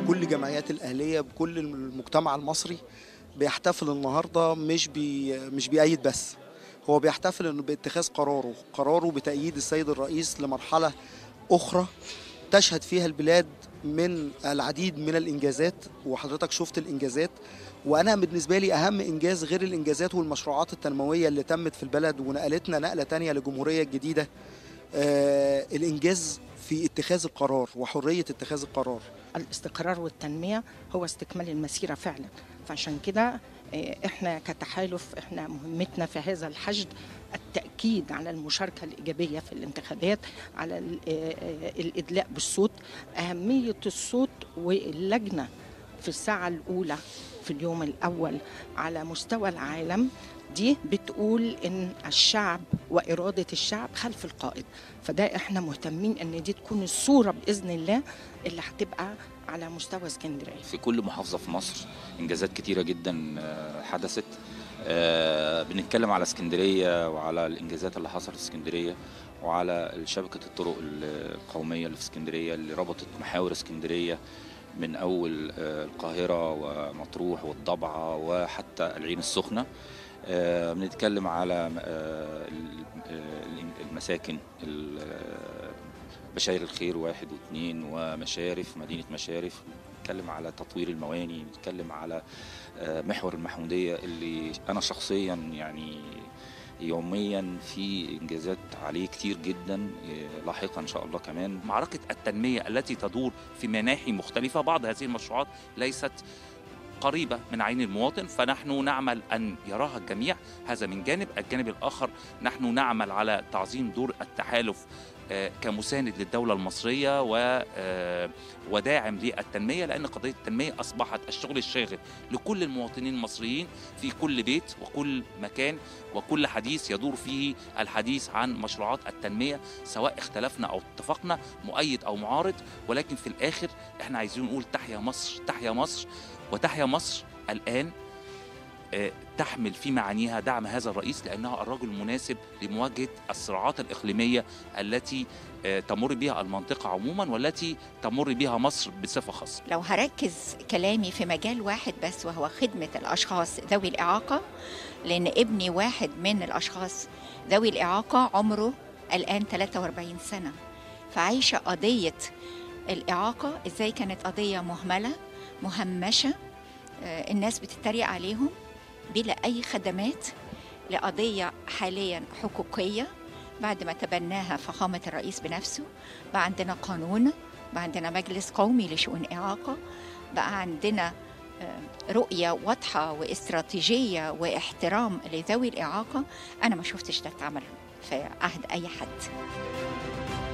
بكل جمعيات الاهليه بكل المجتمع المصري بيحتفل النهارده مش بي مش بيأيد بس هو بيحتفل انه باتخاذ قراره قراره بتأييد السيد الرئيس لمرحله اخرى تشهد فيها البلاد من العديد من الانجازات وحضرتك شفت الانجازات وانا بالنسبه لي اهم انجاز غير الانجازات والمشروعات التنمويه اللي تمت في البلد ونقلتنا نقله تانية للجمهوريه الجديده آه الانجاز في اتخاذ القرار وحريه اتخاذ القرار الاستقرار والتنمية هو استكمال المسيرة فعلا فعشان كده آه، احنا كتحالف احنا مهمتنا في هذا الحشد التأكيد على المشاركة الإيجابية في الانتخابات على ال- آه، آه، الإدلاء بالصوت أهمية الصوت واللجنة في الساعة الأولى في اليوم الأول على مستوى العالم دي بتقول إن الشعب وإرادة الشعب خلف القائد فده احنا مهتمين ان دي تكون الصورة بإذن الله اللي هتبقى على مستوى اسكندرية في كل محافظة في مصر إنجازات كتيرة جدا آه، حدثت آه، بنتكلم على اسكندرية وعلى الإنجازات اللي حصلت في اسكندرية وعلى شبكة الطرق القومية اللي في اسكندرية اللي ربطت محاور اسكندرية من أول آه، القاهرة ومطروح والضبعة وحتى العين السخنة آه، بنتكلم على آه، ال- آه، المساكن ال- آه، بشاير الخير واحد واثنين ومشارف مدينة مشارف نتكلم على تطوير المواني نتكلم على آه، محور المحمودية اللي أنا شخصيا يعني يوميا في إنجازات عليه كتير جدا آه، لاحقا إن شاء الله كمان معركة التنمية التي تدور في مناحي مختلفة بعض هذه المشروعات ليست قريبة من عين المواطن فنحن نعمل أن يراها الجميع هذا من جانب الجانب الآخر نحن نعمل على تعظيم دور التحالف آه، كمساند للدولة المصرية و آه، وداعم للتنمية لأن قضية التنمية أصبحت الشغل الشاغل لكل المواطنين المصريين في كل بيت وكل مكان وكل حديث يدور فيه الحديث عن مشروعات التنمية سواء اختلفنا أو اتفقنا مؤيد أو معارض ولكن في الآخر احنا عايزين نقول تحيا مصر تحيا مصر وتحيا مصر الآن آه، تحمل في معانيها دعم هذا الرئيس لأنها الرجل المناسب لمواجهة الصراعات الإقليمية التي آه، تمر بها المنطقة عموما والتي تمر بها مصر بصفة خاصة لو هركز كلامي في مجال واحد بس وهو خدمة الأشخاص ذوي الإعاقة لأن ابني واحد من الأشخاص ذوي الإعاقة عمره الآن 43 سنة فعايشة قضية الإعاقة إزاي كانت قضية مهملة مهمشة آه، الناس بتتريق عليهم بلا أي خدمات لقضية حاليا حقوقية بعد ما تبناها فخامة الرئيس بنفسه بقى عندنا قانون بقى عندنا مجلس قومي لشؤون إعاقة بقى عندنا آه، رؤية واضحة واستراتيجية واحترام لذوي الإعاقة أنا ما شفتش ده اتعمل في عهد أي حد